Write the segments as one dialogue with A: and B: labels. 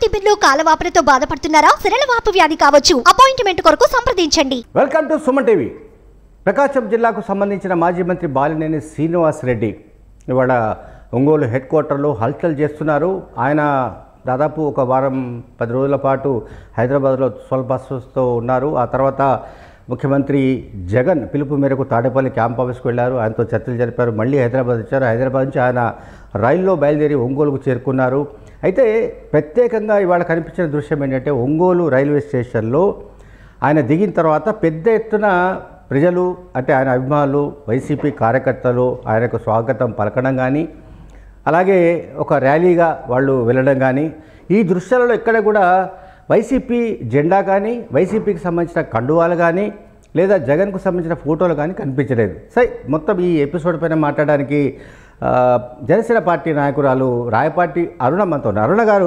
A: తిమ్మిర్లు కాలవాపులతో బాధపడుతున్నారా సిరలవాపు వ్యాధి కావచ్చు అపాయింట్మెంట్ కొరకు సంప్రదించండి
B: welcome to Suman TV Prakasam జిల్లాకు సంబంధించిన మాజీ మంత్రి బాలినేని శ్రీనివాస్ రెడ్డి ఇవాళ ఒంగోలు హెడ్ క్వార్టర్లో హల్చల్ చేస్తున్నారు ఆయన దాదాపు ఒక వారం పది రోజుల పాటు హైదరాబాద్లో స్వల్పస్వతో ఉన్నారు ఆ తర్వాత ముఖ్యమంత్రి జగన్ పిలుపు మేరకు తాడేపల్లి క్యాంప్ ఆఫీస్కి వెళ్ళారు ఆయనతో చర్చలు జరిపారు మళ్ళీ హైదరాబాద్ వచ్చారు హైదరాబాద్ నుంచి ఆయన రైల్లో బయలుదేరి ఒంగోలుకు చేరుకున్నారు అయితే ప్రత్యేకంగా ఇవాళ కనిపించిన దృశ్యం ఏంటంటే ఒంగోలు రైల్వే స్టేషన్లో ఆయన దిగిన తర్వాత పెద్ద ఎత్తున ప్రజలు అంటే ఆయన అభిమానులు వైసీపీ కార్యకర్తలు ఆయనకు స్వాగతం పలకడం కానీ అలాగే ఒక ర్యాలీగా వాళ్ళు వెళ్ళడం కానీ ఈ దృశ్యాలలో ఎక్కడ కూడా వైసీపీ జెండా కానీ వైసీపీకి సంబంధించిన కండువాలు కానీ లేదా జగన్కు సంబంధించిన ఫోటోలు కానీ కనిపించలేదు సరే మొత్తం ఈ ఎపిసోడ్ పైన మాట్లాడడానికి ఆ, జనసేన పార్టీ నాయకురాలు రాయపాటి అరుణ మనతో ఉన్నారు. అరుణ గారు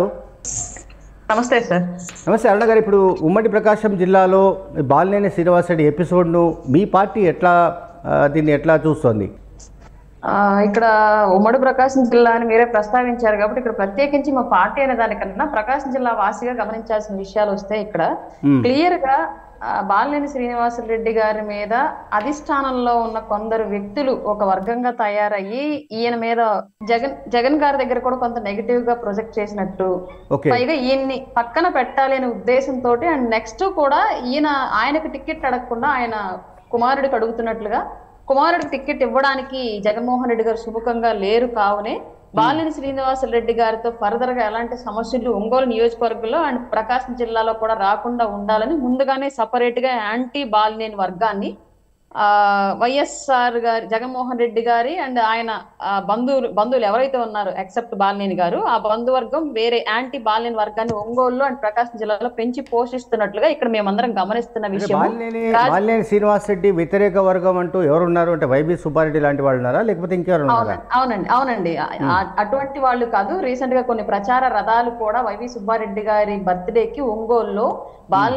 C: నమస్తే సార్
B: నమస్తే అరుణ గారు ఇప్పుడు ఉమ్మడి ప్రకాశం జిల్లాలో బాలినేని శ్రీనివాసరెడ్డి ఎపిసోడ్ను మీ పార్టీ ఎట్లా ఆ, దీన్ని ఎట్లా చూస్తోంది
C: ఆ, ఇక్కడ ఉమ్మడి ప్రకాశం జిల్లా అని మీరే ప్రస్తావించారు కాబట్టి ఇక్కడ ప్రత్యేకించి మా పార్టీ అనే దానికన్నా ప్రకాశం జిల్లా వాసిగా గమనించాల్సిన విషయాలు వస్తే ఇక్కడ
B: మ్మ్.
C: క్లియర్ గా ఆ, బాలినేని శ్రీనివాసరెడ్డి గారి మీద అధిష్టానంలో ఉన్న కొందరు వ్యక్తులు ఒక వర్గంగా తయారయ్యి ఈయన మీద జగన్ జగన్ గారి దగ్గర కూడా కొంత నెగిటివ్ గా ప్రొజెక్ట్ చేసినట్టు
B: ఓకే
C: పైగా ఈయన్ని పక్కన పెట్టాలి అనే ఉద్దేశంతో అండ్ నెక్స్ట్ కూడా ఈయన ఆయనకు టికెట్ అడగకుండా ఆయన కుమారుడికి అడుగుతున్నట్లుగా కుమారుడికి టికెట్ ఇవ్వడానికి జగన్మోహన్ రెడ్డి గారు సుముఖంగా లేరు కావునే బాలినేని శ్రీనివాస రెడ్డి గారితో ఫర్దర్ గా ఎలాంటి సమస్యలు ఒంగోలు నియోజకవర్గంలో అండ్ ప్రకాశం జిల్లాలో కూడా రాకుండా ఉండాలని ముందుగానే సపరేట్ గా యాంటీ బాలినేని వర్గాన్ని ఆ వైఎస్ఆర్ గారి జగన్మోహన్ రెడ్డి గారి అండ్ ఆయన ఆ, బంధువులు బంధువులు ఎవరైతే ఉన్నారో ఎక్సెప్ట్ బాలినేని గారు ఆ బంధువర్గం వేరే యాంటీ బాలినేని వర్గాన్ని ఒంగోలులో అండ్ ప్రకాశం జిల్లాలో పెంచి పోషిస్తున్నట్లుగా ఇక్కడ మేమందరం గమనిస్తున్న
B: అంటే
C: విషయం
B: బాలినేని బాలినేని శ్రీనివాసరెడ్డి వ్యతిరేక వర్గం అంటూ ఎవరు ఉన్నారు అంటే వైబీ సుబ్బారెడ్డి లాంటి వాళ్ళు ఉన్నారా లేకపోతే ఇంకెవరు ఉన్నారా
C: అవునండి అవునండి ఆ- ఆ- అటువంటి వాళ్ళు కాదు రీసెంట్ గా కొన్ని ప్రచార రథాలు కూడా వైవి సుబ్బారెడ్డి గారి బర్త్డే కి ఒంగోలులో బాల్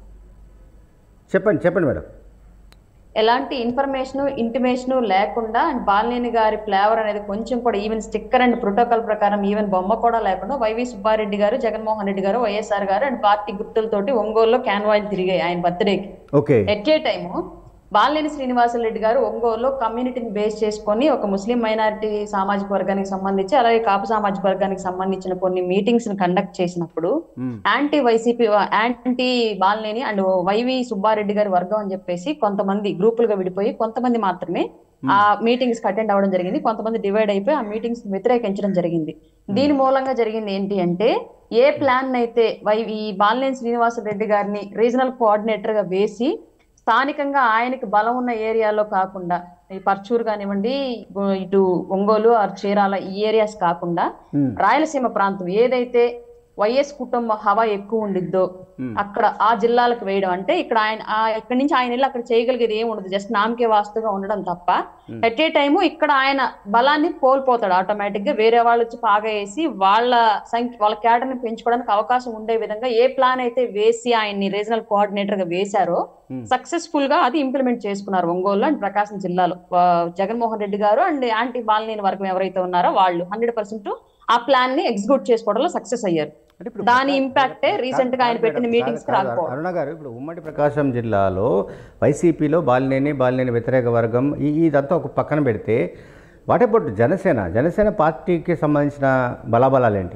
B: చెప్పండి చెప్పండి మేడం
C: ఎలాంటి ఇన్ఫర్మేషన్ ఇంటిమేషన్ లేకుండా అండ్ బాలినేని గారి ఫ్లేవర్ అనేది కొంచెం కూడా ఈవెన్ స్టిక్కర్ అండ్ ప్రోటోకాల్ ప్రకారం ఈవెన్ బొమ్మ కూడా లేకుండా వైవి సుబ్బారెడ్డి గారు జగన్మోహన్ రెడ్డి గారు వైఎస్ఆర్ గారు అండ్ పార్టీ గుర్తులతోటి ఒంగోలులో క్యాన్వాయిల్ తిరిగాయి ఆయన బర్త్డేకి
B: okay
C: at a time Balineni Srinivasa Reddy గారు ఒంగోలులో కమ్యూనిటీని బేస్ చేసుకొని ఒక ముస్లిం మైనారిటీ సామాజిక వర్గానికి సంబంధించి అలాగే కాపు సామాజిక వర్గానికి సంబంధించిన కొన్ని మీటింగ్స్ ని కండక్ట్ చేసినప్పుడు
B: మ్మ్.
C: Anti YCP anti Balineni and YV Subba Reddy గారి వర్గం అని చెప్పేసి కొంతమంది గ్రూపులుగా విడిపోయి కొంతమంది మాత్రమే ఆ మీటింగ్స్ కి అటెండ్ అవ్వడం జరిగింది కొంతమంది డివైడ్ అయిపోయి ఆ మీటింగ్స్ వ్యతిరేకించడం జరిగింది దీని మూలంగా జరిగింది ఏంటి అంటే ఏ ప్లాన్ అయితే వై ఈ బాలినేని శ్రీనివాస రెడ్డి గారిని రీజనల్ కోఆర్డినేటర్ గా వేసి స్థానికంగా ఆయనకి బలం ఉన్న ఏరియాలో కాకుండా ఈ పర్చూరు కానివ్వండి గో- ఇటు ఒంగోలు ఆర్ చీరాల ఈ ఏరియాస్ కాకుండా
B: మ్మ్.
C: రాయలసీమ ప్రాంతం ఏదైతే వైఎస్ కుటుంబ హవా ఎక్కువ ఉండిద్దో
B: మ్మ్.
C: అక్కడ ఆ జిల్లాలకు వేయడం అంటే ఇక్కడ ఆయన ఆ ఇక్కడ నుంచి ఆయన వెళ్ళి అక్కడ చేయగలిగేది ఏమి ఉండదు జస్ట్ నామకే వాస్తుగా ఉండడం తప్ప ఎట్ ఏ టైము ఇక్కడ ఆయన బలాన్ని కోల్పోతాడు ఆటోమేటిక్ గా వేరే వాళ్ళు వచ్చి పాగా వేసి వాళ్ళ సంఖ్య వాళ్ళ కేడర్ ని పెంచుకోవడానికి అవకాశం ఉండే విధంగా ఏ ప్లాన్ అయితే వేసి ఆయన్ని రీజనల్ కోఆర్డినేటర్ గా వేశారో
B: Hmm.
C: సక్సెస్ఫుల్ గా అది ఇంప్లిమెంట్ చేసుకున్నారు ఒంగోలు అండ్ ప్రకాశం జిల్లాలో ఆ, జగన్మోహన్ రెడ్డి గారు అండ్ యాంటీ బాలినేని వర్గం ఎవరైతే ఉన్నారో వాళ్ళు హండ్రెడ్ పర్సెంట్ ఆ ప్లాన్ ని ఎగ్జిక్యూట్ చేసుకోవడంలో సక్సెస్ అయ్యారు
B: అంటే ఇప్పుడు
C: దాని
B: ప్రకా-
C: ఇంపాక్టే
B: కాదు,
C: రీసెంట్ గా ఆయన
B: కాదు
C: పెట్టిన
B: మేడం,
C: మీటింగ్స్ కి
B: కాదు, కాదు,
C: రాకపోవడం
B: అరుణ గారు ఇప్పుడు ఉమ్మడి ప్రకాశం జిల్లాలో వైసీపీలో బాలినేని బాలినేని వ్యతిరేక వర్గం ఈ ఇదంతా ఒక పక్కన పెడితే వాట్ అబౌట్ జనసేన జనసేన పార్టీకి సంబంధించిన బలాబలాలు ఏంటి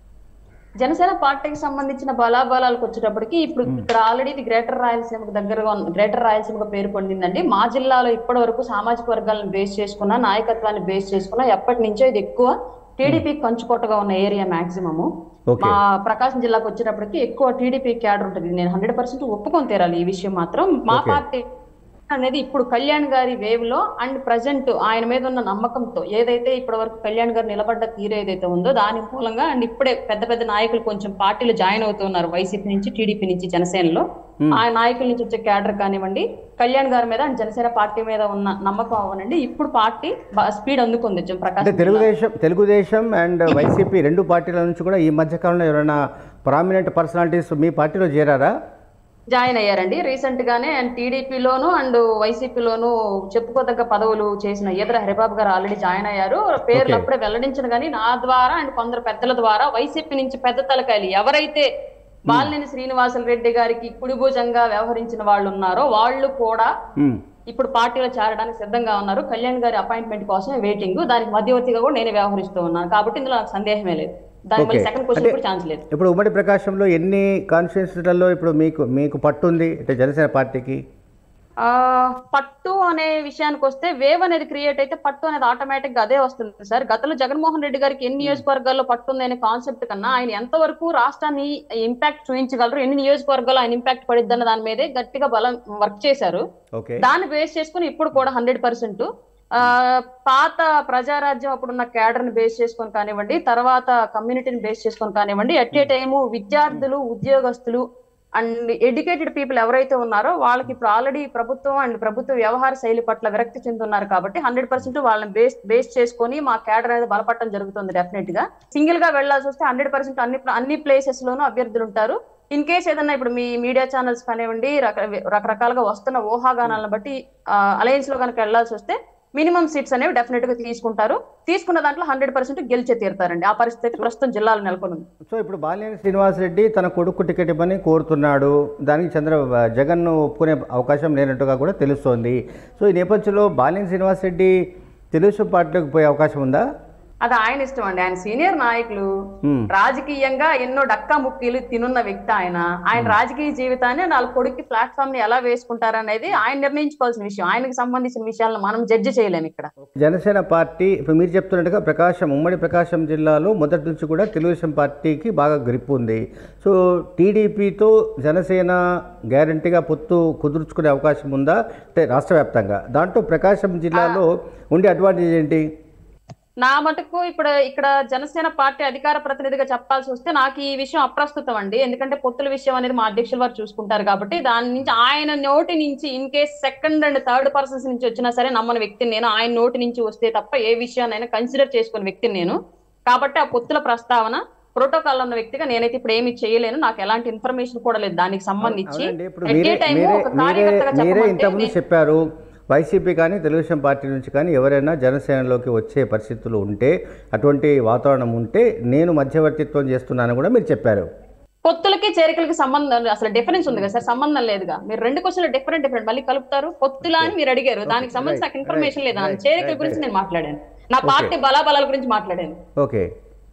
C: జనసేన పార్టీకి సంబంధించిన బలాబలాలకు వచ్చేటప్పటికి ఇప్పుడు ఇక్కడ ఆల్రెడీ ఇది గ్రేటర్ రాయలసీమకు దగ్గరగా ఉన్న గ్రేటర్ రాయలసీమకు పేరు పొందిందండి మా జిల్లాలో ఇప్పటి వరకు సామాజిక వర్గాలను బేస్ చేసుకున్న నాయకత్వాన్ని బేస్ చేసుకున్న ఎప్పటి నుంచో ఇది ఎక్కువ టీడీపీకి కంచుకోటగా ఉన్న ఏరియా మాక్సిమము
B: ఓకే
C: మా ప్రకాశం జిల్లాకు వచ్చేటప్పటికి ఎక్కువ టీడీపీ క్యాడర్ ఉంటుంది నేను హండ్రెడ్ పర్సెంట్ ఒప్పుకొని తీరాలి ఈ విషయం మాత్రం మా
B: Okay.
C: పార్టీ అనేది ఇప్పుడు కళ్యాణ్ గారి వేవ్ లో అండ్ ప్రజెంట్ ఆయన మీద ఉన్న నమ్మకంతో ఏదైతే ఇప్పటి వరకు కళ్యాణ్ గారు నిలబడ్డ తీరు ఏదైతే ఉందో దాని మూలంగా అండ్ ఇప్పుడే పెద్ద పెద్ద నాయకులు కొంచెం పార్టీలు జాయిన్ అవుతున్నారు వైసీపీ నుంచి టీడీపీ నుంచి జనసేనలో
B: Hmm.
C: ఆ నాయకుల నుంచి వచ్చే క్యాడర్ కానివ్వండి కళ్యాణ్ గారి మీద అండ్ జనసేన పార్టీ మీద ఉన్న నమ్మకం అవనండి ఇప్పుడు పార్టీ స్పీడ్ అందుకుంది కొంచెం
B: అంటే
C: ప్రకాశం జిల్లాలో.
B: తెలుగుదేశం తెలుగుదేశం అండ్ వైసీపీ రెండు పార్టీల నుంచి కూడా ఈ మధ్య కాలంలో ఎవరైనా ప్రామినెంట్ పర్సనాలిటీస్ మీ పార్టీలో చేరారా
C: జాయిన్ అయ్యారండి రీసెంట్ గానే అండ్ టీడీపీలోను అండ్ వైసీపీలోను చెప్పుకోదగ్గ పదవులు చేసిన ఈదర హరిబాబు గారు ఆల్రెడీ జాయిన్ అయ్యారు పేర్లు
B: Okay.
C: అప్పుడే వెల్లడించిన కానీ నా ద్వారా అండ్ కొందరు పెద్దల ద్వారా వైసీపీ నుంచి పెద్ద తలకాయలు ఎవరైతే బాలినేని శ్రీనివాసులు రెడ్డి గారికి కుడిభుజంగా వ్యవహరించిన వాళ్ళు ఉన్నారో వాళ్ళు కూడా
B: మ్మ్.
C: ఇప్పుడు పార్టీలో చేరడానికి సిద్ధంగా ఉన్నారు కళ్యాణ్ గారి అపాయింట్మెంట్ కోసమే వెయిటింగ్ దానికి మధ్యవర్తిగా కూడా నేనే వ్యవహరిస్తూ ఉన్నాను కాబట్టి ఇందులో నాకు సందేహమే లేదు దాని మళ్ళీ
B: Okay.
C: సెకండ్ క్వశ్చన్
B: అంటే-
C: కూడా ఛాన్స్ లేదు
B: ఇప్పుడు ఉమ్మడి ప్రకాశంలో ఎన్ని కాన్స్టిట్యూన్సీలలో ఇప్పుడు మీకు మీకు పట్టుంది అంటే జనసేన పార్టీకి
C: ఆ పట్టు అనే విషయానికి వస్తే వేవ్ అనేది క్రియేట్ అయితే పట్టు అనేది ఆటోమేటిక్ గా అదే వస్తుంది సార్ గతంలో జగన్మోహన్ రెడ్డి గారికి ఎన్ని నియోజకవర్గాల్లో పట్టు ఉంది అనే కాన్సెప్ట్ కన్నా ఆయన ఎంతవరకు రాష్ట్రాన్ని ఇంపాక్ట్ చూపించగలరు ఎన్ని నియోజకవర్గాలు ఆయన ఇంపాక్ట్ పడిద్ది అన్న దాని మీదే గట్టిగా బలం వర్క్ చేశారు
B: ఓకే
C: దాన్ని బేస్ చేసుకుని ఇప్పుడు కూడా హండ్రెడ్ పర్సెంట్ పాత ప్రజారాజ్యం అప్పుడున్న క్యాడర్ ని బేస్ చేసుకొని కానివ్వండి తర్వాత కమ్యూనిటీని బేస్ చేసుకొని కానివ్వండి ఎట్ ఏ టైము విద్యార్థులు ఉద్యోగస్తులు అండ్ ఎడ్యుకేటెడ్ పీపుల్ ఎవరైతే ఉన్నారో వాళ్ళకి ఇప్పుడు ఆల్రెడీ ప్రభుత్వం అండ్ ప్రభుత్వ వ్యవహార శైలి పట్ల విరక్తి చెందుతున్నారు కాబట్టి హండ్రెడ్ పర్సెంట్ వాళ్ళని బేస్ బేస్ చేసుకొని మా క్యాడర్ అనేది బలపడటం జరుగుతుంది డెఫినెట్ గా సింగిల్ గా వెళ్లాల్సి వస్తే హండ్రెడ్ పర్సెంట్ అన్ని అన్ని ప్లేసెస్ లోనూ అభ్యర్థులు ఉంటారు ఇన్ కేస్ ఏదన్నా ఇప్పుడు మీ మీడియా ఛానల్స్ కానివ్వండి రక- రకరకాలుగా వస్తున్న ఊహాగానాలను బట్టి అలయన్స్ లో కనుక వెళ్లాల్సి వస్తే మినిమం సీట్స్ అనేవి డెఫినెట్ గా తీసుకుంటారు తీసుకున్న దాంట్లో హండ్రెడ్ పర్సెంట్ గెలిచే తీరుతారండి ఆ పరిస్థితి ప్రస్తుతం జిల్లాలో నెలకొని ఉంది
B: సో ఇప్పుడు బాలినేని శ్రీనివాసరెడ్డి తన కొడుకు టికెట్ ఇవ్వని కోరుతున్నాడు దానికి చంద్ర జగన్ ఒప్పుకునే అవకాశం లేనట్టుగా కూడా తెలుస్తోంది సో ఈ నేపథ్యంలో బాలినేని శ్రీనివాసరెడ్డి తెలుగుదేశం పార్టీలోకి పోయే అవకాశం ఉందా
C: అది ఆయన ఇష్టం అండి ఆయన సీనియర్ నాయకులు
B: Hmm.
C: రాజకీయంగా ఎన్నో డక్కా ముక్కీలు తినున్న వ్యక్తి ఆయన ఆయన రాజకీయ జీవితాన్ని వాళ్ళ కొడుకు ప్లాట్ఫామ్ ని ఎలా వేసుకుంటారనేది ఆయన నిర్ణయించుకోవాల్సిన విషయం ఆయనకు సంబంధించిన విషయాలను మనం జడ్జి చేయలేము ఇక్కడ
B: జనసేన పార్టీ ఇప్పుడు మీరు చెప్తున్నట్టుగా ప్రకాశం ఉమ్మడి ప్రకాశం జిల్లాలో మొదటి నుంచి కూడా తెలుగుదేశం పార్టీకి బాగా గ్రిప్ ఉంది సో టీడీపీతో జనసేన గ్యారంటీగా పొత్తు కుదుర్చుకునే అవకాశం ఉందా అంటే రాష్ట్ర వ్యాప్తంగా దాంట్లో ప్రకాశం జిల్లాలో ఉండే అడ్వాంటేజ్ ఏంటి
C: నా మటుకు ఇప్పుడు ఇక్కడ జనసేన పార్టీ అధికార ప్రతినిధిగా చెప్పాల్సి వస్తే నాకు ఈ విషయం అప్రస్తుతం అండి ఎందుకంటే పొత్తుల విషయం అనేది మా అధ్యక్షుల వారు చూసుకుంటారు కాబట్టి దాని నుంచి ఆయన నోటి నుంచి in case second and third persons నుంచి వచ్చినా సరే నమ్మని వ్యక్తిని నేను ఆయన నోటి నుంచి వస్తే తప్ప ఏ విషయాన్నైనా కన్సిడర్ చేసుకునే వ్యక్తిని నేను కాబట్టి ఆ పొత్తుల ప్రస్తావన ప్రోటోకాల్ ఉన్న వ్యక్తిగా నేనైతే ఇప్పుడు ఏమి చేయలేను నాకు ఎలాంటి ఇన్ఫర్మేషన్ కూడా లేదు దానికి సంబంధించి
B: అవునండి ఇప్పుడు
C: At a
B: మీరే
C: time
B: మీరే
C: ఒక
B: మీరే
C: కార్యకర్తగా
B: మీరే
C: చెప్పమంటే
B: ఇంతకుముందు
C: నేను-
B: చెప్పారు వైసీపీ కానీ తెలుగుదేశం పార్టీ నుంచి కానీ ఎవరైనా జనసేనలోకి వచ్చే పరిస్థితులు ఉంటే అటువంటి వాతావరణం ఉంటే నేను మధ్యవర్తిత్వం చేస్తున్నానని కూడా మీరు చెప్పారు
C: పొత్తులకి చేరికలకి సంబంధం అసలు డిఫరెన్స్ ఉంది కదా సార్ సంబంధం లేదుగా మీరు రెండు క్వశ్చన్లు డిఫరెంట్ డిఫరెంట్ మళ్ళీ కలుపుతారు పొత్తులా అని మీరు అడిగారు దానికి సంబంధించి నాకు
B: right,
C: ఇన్ఫర్మేషన్ లేదు
B: right,
C: చేరికల
B: right,
C: గురించి
B: right.
C: నేను మాట్లాడాను నా పార్టీ బలాబలాల గురించి మాట్లాడాను
B: ఓకే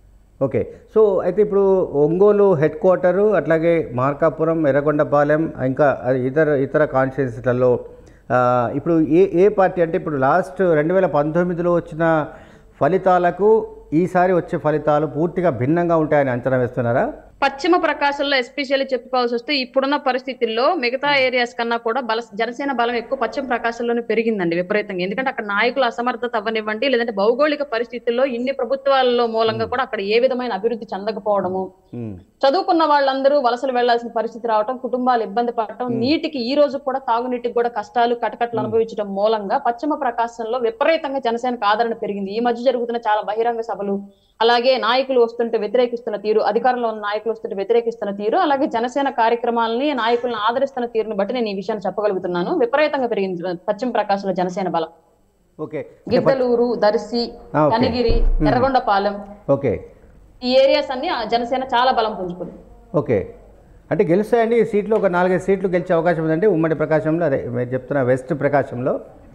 B: ఓకే సో అయితే ఇప్పుడు ఒంగోలు హెడ్ క్వార్టరు అట్లాగే మార్కాపురం ఎర్రగొండపాలెం ఇంకా ఇతర ఇతర కాన్స్టిట్యున్సీలలో ఇప్పుడు ఏ ఏ పార్టీ అంటే ఇప్పుడు లాస్ట్ రెండు వేల పంతొమ్మిదిలో వచ్చిన ఫలితాలకు ఈసారి వచ్చే ఫలితాలు పూర్తిగా భిన్నంగా ఉంటాయని అంచనా వేస్తున్నారా
C: పశ్చిమ ప్రకాశంలో ఎస్పెషల్లీ చెప్పుకోవాల్సి వస్తే ఇప్పుడున్న పరిస్థితుల్లో మిగతా ఏరియాస్ కన్నా కూడా బల జనసేన బలం ఎక్కువ పశ్చిమ ప్రకాశంలోనే పెరిగిందండి విపరీతంగా ఎందుకంటే అక్కడ నాయకుల అసమర్థత అవ్వనివ్వండి లేదంటే భౌగోళిక పరిస్థితుల్లో ఇన్ని ప్రభుత్వాలలో మూలంగా కూడా అక్కడ ఏ విధమైన అభివృద్ధి చెందకపోవడము
B: మ్మ్.
C: చదువుకున్న వాళ్ళందరూ వలసలు వెళ్లాల్సిన పరిస్థితి రావటం కుటుంబాలు ఇబ్బంది పడటం నీటికి ఈ రోజు కూడా తాగునీటికి కూడా కష్టాలు కటకట్లు అనుభవించడం మూలంగా పశ్చిమ ప్రకాశంలో విపరీతంగా జనసేనకు ఆదరణ పెరిగింది ఈ మధ్య జరుగుతున్న చాలా బహిరంగ సభలు అలాగే నాయకులు వస్తుంటే వ్యతిరేకిస్తున్న తీరు అధికారంలో ఉన్న నాయకులు వస్తుంటే వ్యతిరేకిస్తున్న తీరు అలాగే జనసేన కార్యక్రమాలని నాయకులను ఆదరిస్తున్న తీరుని బట్టి నేను ఈ విషయాన్ని చెప్పగలుగుతున్నాను విపరీతంగా పెరిగింది పశ్చిమ ప్రకాశంలో జనసేన బలం
B: ఓకే
C: గిద్దలూరు దర్శి
B: ఆ, ఓకే.
C: కనిగిరి ఎర్రగొండపాలెం
B: ఓకే
C: ఈ ఏరియాస్ అన్ని ఆ జనసేన చాలా బలం పుంజుకుంది
B: ఓకే అంటే గెలుస్తాయండి ఈ సీట్లు ఒక నాలుగైదు సీట్లు గెలిచే అవకాశం ఉందండి ఉమ్మడి ప్రకాశంలో అదే మీరు చెప్తున్న వెస్ట్ ప్రకాశంలో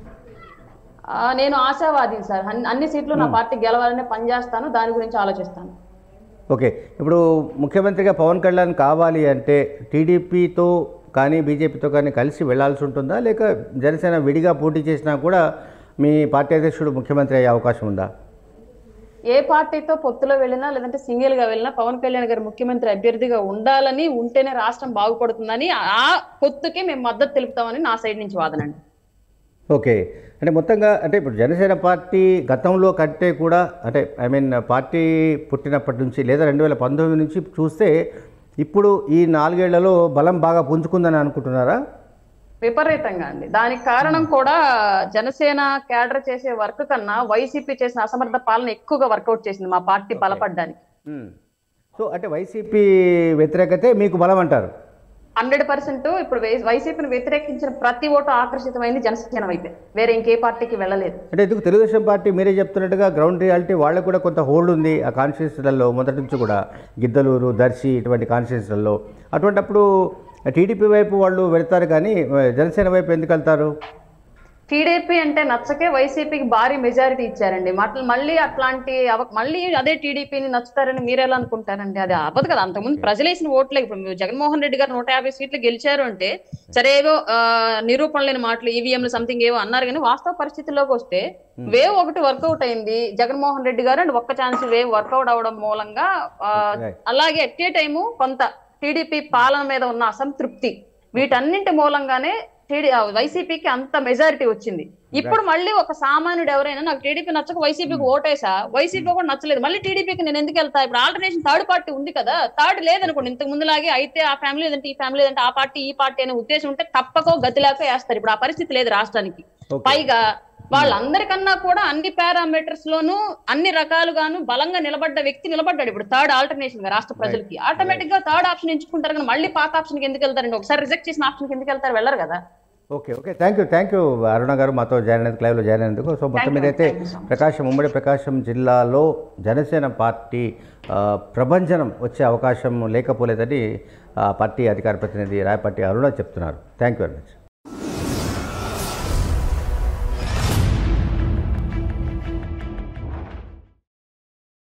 C: ఆ, నేను ఆశావాది సార్ అన్ని- అన్ని సీట్లు నా పార్టీ గెలవాలని పనిచేస్తాను దాని గురించి ఆలోచిస్తాను
B: ఓకే ఇప్పుడు ముఖ్యమంత్రిగా పవన్ కళ్యాణ్ కావాలి అంటే టీడీపీతో కానీ బీజేపీతో కానీ కలిసి వెళ్ళాల్సి ఉంటుందా లేక జనసేన విడిగా పోటీ చేసినా కూడా మీ పార్టీ అధ్యక్షుడు ముఖ్యమంత్రి అయ్యే అవకాశం ఉందా
C: ఏ పార్టీతో పొత్తులో వెళ్ళినా లేదంటే సింగిల్ గా వెళ్ళినా పవన్ కళ్యాణ్ గారు ముఖ్యమంత్రి అభ్యర్థిగా ఉండాలని ఉంటేనే రాష్ట్రం బాగుపడుతుందని ఆ పొత్తుకి మేము మద్దతు తెలుపుతామని నా సైడ్ నుంచి వాదనండి
B: ఓకే అంటే మొత్తంగా అంటే ఇప్పుడు జనసేన పార్టీ గతంలో కంటే కూడా అంటే ఐ మీన్ పార్టీ పుట్టినప్పటి నుంచి లేదా రెండు వేల పంతొమ్మిది నుంచి చూస్తే ఇప్పుడు ఈ నాలుగేళ్లలో బలం బాగా పుంజుకుందని అనుకుంటున్నారా
C: విపరీతంగా అండి దానికి కారణం కూడా జనసేన క్యాడర్ చేసే వర్క్ కన్నా వైసీపీ చేసిన అసమర్థ పాలన ఎక్కువగా వర్కౌట్ చేసింది మా పార్టీ బలపడ్డానికి
B: సో అంటే వైసీపీ వ్యతిరేకతే మీకు బలం అంటారు
C: హండ్రెడ్ పర్సెంట్ ఇప్పుడు వై- వైసీపీని వ్యతిరేకించిన ప్రతి ఓటు ఆకర్షితమైంది జనసేన వైపే వేరే ఇంకే పార్టీకి వెళ్ళలేదు
B: అంటే ఎందుకు తెలుగుదేశం పార్టీ మీరే చెప్తున్నట్టుగా గ్రౌండ్ రియాలిటీ వాళ్ళకు కూడా కొంత హోల్డ్ ఉంది ఆ కాన్స్టిట్యూన్సీలలో మొదటి నుంచి కూడా గిద్దలూరు దర్శి ఇటువంటి కాన్స్టిట్యూన్సీలలో అటువంటప్పుడు టీడీపీ వైపు వాళ్ళు వెళ్తారు కానీ జనసేన వైపు ఎందుకు వెళ్తారు
C: టీడీపీ అంటే నచ్చకే వైసీపీకి భారీ మెజారిటీ ఇచ్చారండి మట్ల మళ్ళీ అట్లాంటి అవ- మళ్ళీ అదే టీడీపీని నచ్చుతారని మీరు ఎలా అనుకుంటారండి అది అవ్వదు కదా అంతకుముందు ప్రజలు వేసిన ఓట్లే ఇప్పుడు మీరు జగన్మోహన్ రెడ్డి గారు నూట యాభై సీట్లు గెలిచారు అంటే సరే ఏవో ఆ, నిరూపణ లేని మాటలు ఈవీఎంలు సంథింగ్ ఏవో అన్నారు కానీ వాస్తవ పరిస్థితుల్లోకి వస్తే వేవ్ ఒకటి వర్కౌట్ అయింది జగన్మోహన్ రెడ్డి గారు అండ్ ఒక్క ఛాన్స్ వేవ్ వర్కౌట్ అవడం మూలంగా ఆ,
B: Right.
C: అలాగే ఎట్ ఏ టైము కొంత టీడీపీ పాలన మీద ఉన్న అసంతృప్తి వీటన్నింటి మూలంగానే టీడీ వైసీపీకి అంత మెజారిటీ వచ్చింది ఇప్పుడు మళ్ళీ ఒక సామాన్యుడు ఎవరైనా నాకు టీడీపీ నచ్చక వైసీపీకి ఓటేసా వైసీపీ కూడా నచ్చలేదు మళ్ళీ టీడీపీకి నేను ఎందుకు వెళ్తా ఇప్పుడు ఆల్టర్నేషన్ థర్డ్ పార్టీ ఉంది కదా థర్డ్ లేదనుకోండి ఇంతకు ముందులాగే అయితే ఆ ఫ్యామిలీ లేదంటే ఈ ఫ్యామిలీ లేదంటే ఆ పార్టీ ఈ పార్టీ అనే ఉద్దేశం ఉంటే తప్పకో గతిలాక వేస్తారు ఇప్పుడు ఆ పరిస్థితి లేదు రాష్ట్రానికి
B: Okay.
C: పైగా వాళ్ళందరికన్నా కూడా అన్ని పారామీటర్స్ లోనూ అన్ని రకాలుగాను బలంగా నిలబడ్డ వ్యక్తి నిలబడ్డాడు ఇప్పుడు థర్డ్ ఆల్టర్నేషన్ గా రాష్ట్ర ప్రజలకి ఆటోమేటిక్ గా థర్డ్ ఆప్షన్ ఎంచుకుంటారు కానీ మళ్ళీ పాత ఆప్షన్ కి ఎందుకు వెళ్తారండి ఒకసారి రిజెక్ట్ చేసిన ఆప్షన్ కి ఎందుకు వెళ్తారు వెళ్ళరు కదా
B: okay okay thank you thank you Aruna గారు మాతో జాయిన్ అయినందుకు లైవ్లో జాయిన్ అయినందుకు సో మొత్తం మీద అయితే ప్రకాశం ఉమ్మడి ప్రకాశం జిల్లాలో జనసేన పార్టీ ఆ, ప్రభంజనం వచ్చే అవకాశం లేకపోలేదని ఆ పార్టీ అధికార ప్రతినిధి రాయపాటి అరుణ చెప్తున్నారు థ్యాంక్ యూ వెరీ మచ్